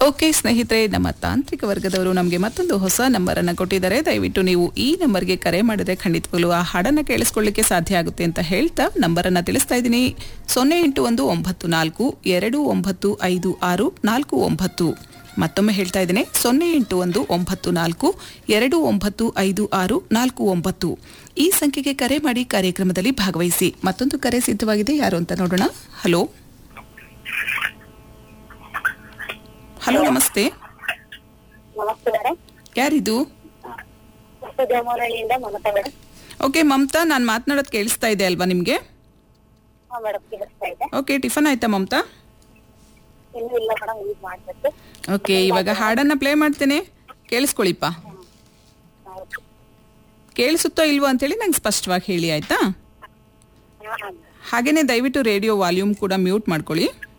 okay ಸ್ನೇಹಿತರೆ ನಮ್ಮ ತಾಂತ್ರಿಕ ವರ್ಗದವರು ನಮಗೆ ಮತ್ತೊಂದು ಹೊಸ ನಂಬರ್ ಅನ್ನ ಕೊಟ್ಟಿದ್ದಾರೆ ದಯವಿಟ್ಟು ನೀವು ಈ ನಂಬರ್ಗೆ ಕರೆ ಮಾಡಿದ್ರೆ ಖಂಡಿತವಾಗ್ಲೂ ಆ ಹಾಡನ್ನ ಕೇಳಿಸ್ಕೊಳ್ಳಿಕ್ಕೆ ಸಾಧ್ಯ ಆಗುತ್ತೆ ಅಂತ ಹೇಳ್ತಾ ನಂಬರ್ ಅನ್ನ ತಿಳಿಸ್ತಾ ಇದ್ದೀನಿ ಸೊನ್ನೆ ಎಂಟು ಒಂದು ಒಂಬತ್ತು ನಾಲ್ಕು ಎರಡು ಒಂಬತ್ತು ಐದು ಆರು ನಾಲ್ಕು ಒಂಬತ್ತು ಮತ್ತೊಮ್ಮೆ ಹೇಳ್ತಾ ಇದ್ದೇನೆ ಸೊನ್ನೆ ಎಂಟು ಒಂದು ಒಂಬತ್ತು ನಾಲ್ಕು ಎರಡು ಒಂಬತ್ತು ಐದು ಆರು ನಾಲ್ಕು ಒಂಬತ್ತು ಈ ಸಂಖ್ಯೆಗೆ ಕರೆ ಮಾಡಿ ಕಾರ್ಯಕ್ರಮದಲ್ಲಿ ಭಾಗವಹಿಸಿ ಮತ್ತೊಂದು ಕರೆ ಸಿದ್ಧವಾಗಿದೆ ಯಾರು ಅಂತ ನೋಡೋಣ ಹಲೋ ಹಲೋ ನಮಸ್ತೆ ನಮಸ್ತೆ ಮೇಡಮ್ ಯಾರಿದು ಹೊಸ ದೇವಮರಳ್ಳಿಯಿಂದ ಮಮತಾ ಮೇಡಮ್ ಓಕೆ ಮಮತಾ ನಾನು ಮಾತನಾಡೋದು ಕೇಳಿಸ್ತಾ ಇದೆ ಅಲ್ವಾ ನಿಮಗೆ ಹಾ ಮೇಡಮ್ ಕೇಳಿಸ್ತಾ ಇದೆ ಓಕೆ ಟಿಫನ್ ಆಯ್ತಾ ಮಮತಾ ಇನ್ನೂ ಇಲ್ಲ ಮೇಡಮ್ ಯೂಸ್ ಮಾಡ್ಬೇಕು ಓಕೆ ಇವಾಗ ಹಾಡನ್ನ ಪ್ಲೇ ಮಾಡ್ತೇನೆ ಕೇಳಿಸ್ಕೊಳ್ಳಿಪ್ಪ ಹೌದು ಕೇಳಿಸುತ್ತೋ ಇಲ್ವೋ ಅಂತೇಳಿ ನಂಗೆ ಸ್ಪಷ್ಟವಾಗಿ ಹೇಳಿ ಆಯ್ತಾ ಹಾ ಹಾಗೇನೆ ದಯವಿಟ್ಟು ರೇಡಿಯೋ ವಾಲ್ಯೂಮ್ ಕೂಡ ಮ್ಯೂಟ್ ಮಾಡ್ಕೊಳ್ಳಿ